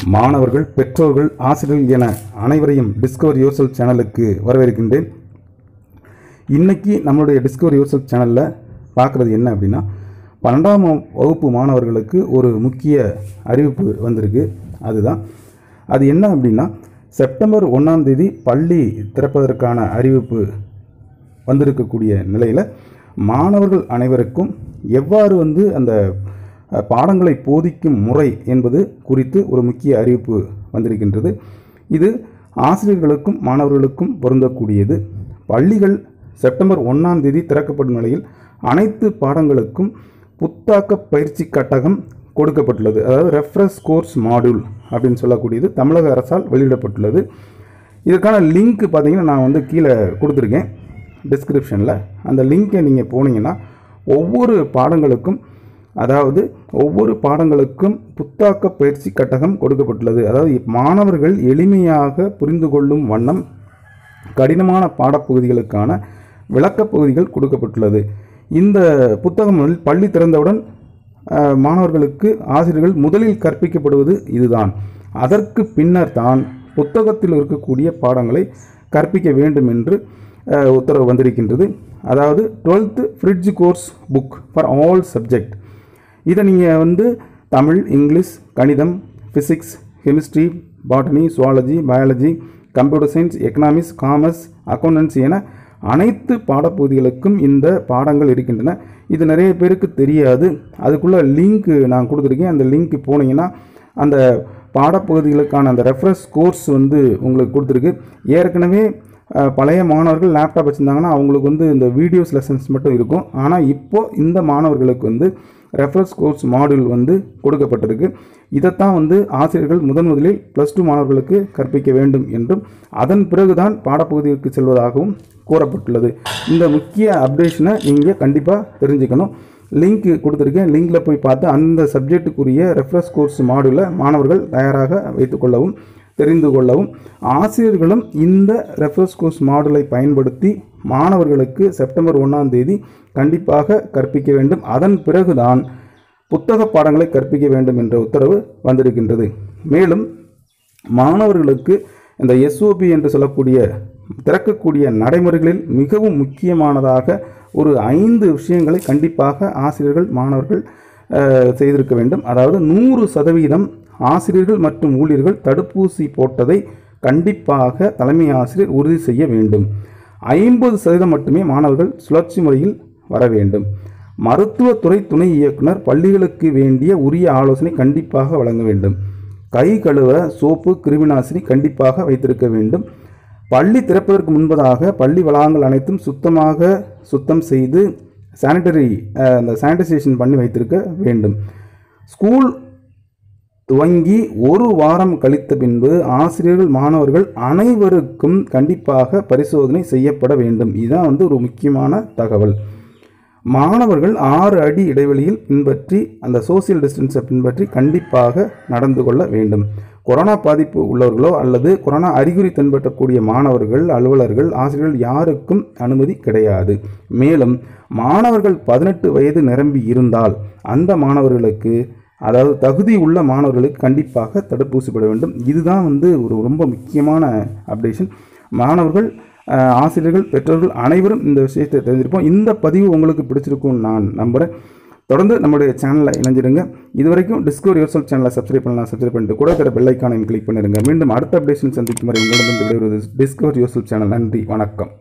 மாணவர்கள் பெற்றோர்கள் ஆசிரியர்கள் என அனைவரையும் டிஸ்கவர் யோர்செல்ஃப் சேனலுக்கு வரவேற்கின்றேன் இன்னைக்கு நம்மளுடைய டிஸ்கவர் யோர்செல்ஃப் சேனலில் பார்க்குறது என்ன அப்படின்னா பன்னெண்டாம் வகுப்பு மாணவர்களுக்கு ஒரு முக்கிய அறிவிப்பு வந்திருக்கு அதுதான் அது என்ன அப்படின்னா செப்டம்பர் ஒன்றாம் தேதி பள்ளி திறப்பதற்கான அறிவிப்பு வந்திருக்கக்கூடிய நிலையில் மாணவர்கள் அனைவருக்கும் எவ்வாறு வந்து அந்த அஹ், பாடங்களை போதிக்கும் முறை என்பது குறித்து ஒரு முக்கிய அறிவிப்பு வந்திருக்கின்றது இது ஆசிரியர்களுக்கும் மாணவர்களுக்கும் பொருந்தக்கூடியது பள்ளிகள் செப்டம்பர் ஒன்றாம் தேதி திறக்கப்படும் நிலையில் அனைத்து பாடங்களுக்கும் புத்தாக்க பயிற்சி கட்டகம் கொடுக்கப்பட்டுள்ளது அதாவது ரெஃப்ரெஷ் கோர்ஸ் மாடியூல் அப்படின்னு சொல்லக்கூடியது தமிழக அரசால் வெளியிடப்பட்டுள்ளது இதற்கான லிங்க் பார்த்தீங்கன்னா நான் வந்து கீழே கொடுத்துருக்கேன் டிஸ்கிரிப்ஷனில் அந்த லிங்கை நீங்கள் போனீங்கன்னா ஒவ்வொரு பாடங்களுக்கும் அதாவது ஒவ்வொரு பாடங்களுக்கும் புத்தாக்க பயிற்சி கட்டகம் கொடுக்கப்பட்டுள்ளது அதாவது மாணவர்கள் எளிமையாக புரிந்து கொள்ளும் வண்ணம் கடினமான பாடப்பகுதிகளுக்கான விளக்கப் பகுதிகள் கொடுக்கப்பட்டுள்ளது இந்த புத்தகம் வந்து பள்ளி திறந்தவுடன் அஹ், மாணவர்களுக்கு ஆசிரியர்கள் முதலில் கற்பிக்கப்படுவது இதுதான் அதற்கு பின்னர் தான் புத்தகத்தில் இருக்கக்கூடிய பாடங்களை கற்பிக்க வேண்டும் என்று அஹ், உத்தரவு வந்திருக்கின்றது அதாவது twelfth fridge course book for all subject இதை நீங்கள் வந்து தமிழ் இங்கிலீஷ் கணிதம் physics chemistry botany zoology biology computer science economics commerce accountancy என அனைத்து பாடப்பகுதிகளுக்கும் இந்த பாடங்கள் இருக்கின்றன இது நிறைய பேருக்கு தெரியாது அதுக்குள்ள லிங்க் நான் கொடுத்துருக்கேன் அந்த லிங்க் போனீங்கன்னா அந்த பாடப்பகுதிகளுக்கான அந்த ரெஃபரன்ஸ் கோர்ஸ் வந்து உங்களுக்கு கொடுத்துருக்கு ஏற்கனவே அஹ், பழைய மாணவர்கள் லேப்டாப் வச்சுருந்தாங்கன்னா அவங்களுக்கு வந்து இந்த வீடியோஸ் லெசன்ஸ் மட்டும் இருக்கும் ஆனால் இப்போ இந்த மாணவர்களுக்கு வந்து ரெஃபரன்ஸ் கோர்ஸ் மாடியூல் வந்து கொடுக்கப்பட்டிருக்கு இதைத்தான் வந்து ஆசிரியர்கள் முதன் முதலில் ப்ளஸ் டூ மாணவர்களுக்கு கற்பிக்க வேண்டும் என்றும் அதன் பிறகுதான் பாடப்பகுதிக்கு செல்வதாகவும் கூறப்பட்டுள்ளது இந்த முக்கிய அப்டேஷனை நீங்கள் கண்டிப்பாக தெரிஞ்சுக்கணும் லிங்க் கொடுத்துருக்கேன் லிங்கில் போய் பார்த்து அந்த சப்ஜெக்ட்டுக்குரிய ரெஃபரன்ஸ் கோர்ஸ் மாடியூலை மாணவர்கள் தயாராக வைத்துக்கொள்ளவும் தெரிந்து கொள்ளவும் ஆசிரியர்களும் இந்த ரெஃபரன்ஸ் கோர்ஸ் மாடலை பயன்படுத்தி மாணவர்களுக்கு செப்டம்பர் ஒன்றாம் தேதி கண்டிப்பாக கற்பிக்க வேண்டும் அதன் பிறகுதான் புத்தக பாடங்களை கற்பிக்க வேண்டும் என்ற உத்தரவு வந்திருக்கின்றது மேலும் மாணவர்களுக்கு இந்த எஸ்ஓபி என்று சொல்லக்கூடிய திறக்கக்கூடிய நடைமுறைகளில் மிகவும் முக்கியமானதாக ஒரு ஐந்து விஷயங்களை கண்டிப்பாக ஆசிரியர்கள் மாணவர்கள் அஹ், செய்திருக்க வேண்டும் அதாவது நூறு சதவீதம் ஆசிரியர்கள் மற்றும் ஊழியர்கள் தடுப்பூசி போட்டதை கண்டிப்பாக தலைமை ஆசிரியர் உறுதி செய்ய வேண்டும் ஐம்பது சதவீதம் மட்டுமே மாணவர்கள் சுழற்சி முறையில் வர வேண்டும் மருத்துவத்துறை துணை இயக்குனர் பள்ளிகளுக்கு வேண்டிய உரிய ஆலோசனை கண்டிப்பாக வழங்க வேண்டும் கை கழுவ சோப்பு கிருமிநாசினி கண்டிப்பாக வைத்திருக்க வேண்டும் பள்ளி திறப்பதற்கு முன்பதாக பள்ளி வளாகங்கள் அனைத்தும் சுத்தமாக சுத்தம் செய்து சானிட்டரி அந்த சானிடைசேஷன் பண்ணி வைத்திருக்க வேண்டும் ஸ்கூல் துவங்கி ஒரு வாரம் கழித்த பின்பு ஆசிரியர்கள் மாணவர்கள் அனைவருக்கும் கண்டிப்பாக பரிசோதனை செய்யப்பட வேண்டும் இதுதான் வந்து ஒரு முக்கியமான தகவல் மாணவர்கள் ஆறு அடி இடைவெளியில் பின்பற்றி அந்த சோசியல் டிஸ்டன்ஸை பின்பற்றி கண்டிப்பாக நடந்து கொள்ள வேண்டும் கொரோனா பாதிப்பு உள்ளவர்களோ அல்லது கொரோனா அறிகுறி தென்பற்றக்கூடிய மாணவர்கள் அலுவலர்கள் ஆசிரியர்கள் யாருக்கும் அனுமதி கிடையாது மேலும் மாணவர்கள் பதினெட்டு வயது நிரம்பி இருந்தால் அந்த மாணவர்களுக்கு அதாவது தகுதி உள்ள மாணவர்களுக்கு கண்டிப்பாக தடுப்பூசி போட வேண்டும் இதுதான் வந்து ஒரு ரொம்ப முக்கியமான அப்டேஷன் மாணவர்கள் அஹ், ஆசிரியர்கள் பெற்றோர்கள் அனைவரும் இந்த விஷயத்தை தெரிஞ்சிருப்போம் இந்த பதிவு உங்களுக்கு பிடிச்சிருக்கும்னு நான் நம்புகிறேன் தொடர்ந்து நம்மளுடைய சேனலில் இணைஞ்சிடுங்க இது வரைக்கும் டிஸ்கவர் யோர்செல் சேனலை சப்ஸ்கிரைப் பண்ணலாம் சப்ஸ்கிரைப் பண்ணிட்டு கூட தர பெல் ஐக்கானையும் கிளிக் பண்ணிடுங்க மீண்டும் அடுத்த அப்டேஷன் சந்திக்கும் வரை உங்களிடம் விடைபெறுவது டிஸ்கவர் யோர்செல் சேனல் நன்றி வணக்கம்